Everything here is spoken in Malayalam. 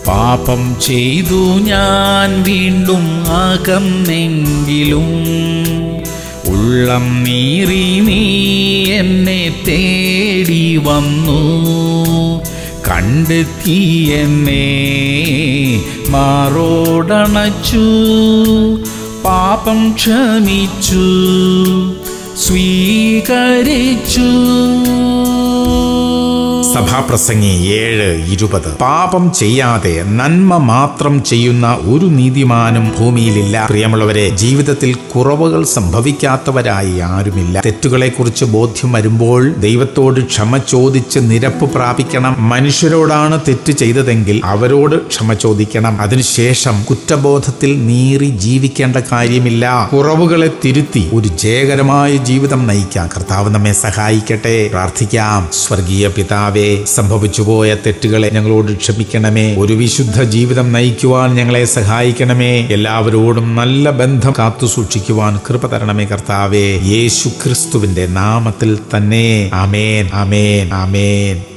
പാപം ചെയ്തു ഞാൻ വീണ്ടും അകന്നെങ്കിലും ഉള്ളം നീറി നീ എന്നെ തേടി വന്നു കണ്ടെത്തി എന്നെ മാറോടണച്ചു പാപം ക്ഷമിച്ചു സ്വീകരിച്ചു സഭാപ്രസംഗി ഏഴ് ഇരുപത് പാപം ചെയ്യാതെ നന്മ മാത്രം ചെയ്യുന്ന ഒരു നീതിമാനും ഭൂമിയിലില്ല പ്രിയമുള്ളവരെ ജീവിതത്തിൽ കുറവുകൾ സംഭവിക്കാത്തവരായി ആരുമില്ല തെറ്റുകളെക്കുറിച്ച് ബോധ്യം വരുമ്പോൾ ദൈവത്തോട് ക്ഷമ ചോദിച്ച് നിരപ്പ് പ്രാപിക്കണം മനുഷ്യരോടാണ് തെറ്റ് ചെയ്തതെങ്കിൽ അവരോട് ക്ഷമ ചോദിക്കണം അതിനുശേഷം കുറ്റബോധത്തിൽ നീറി ജീവിക്കേണ്ട കാര്യമില്ല കുറവുകളെ തിരുത്തി ഒരു ജയകരമായ ജീവിതം നയിക്കാൻ കർത്താവ് നമ്മെ സഹായിക്കട്ടെ പ്രാർത്ഥിക്കാം സ്വർഗീയ പിതാവേ സംഭവിച്ചുപോയ തെറ്റുകളെ ഞങ്ങളോട് ക്ഷമിക്കണമേ ഒരു വിശുദ്ധ ജീവിതം നയിക്കുവാൻ ഞങ്ങളെ സഹായിക്കണമേ എല്ലാവരോടും നല്ല ബന്ധം കാത്തു സൂക്ഷിക്കുവാൻ കൃപ തരണമേ കർത്താവേ യേശു ക്രിസ്തുവിന്റെ നാമത്തിൽ തന്നെ അമേൻ അമേൻ അമേൻ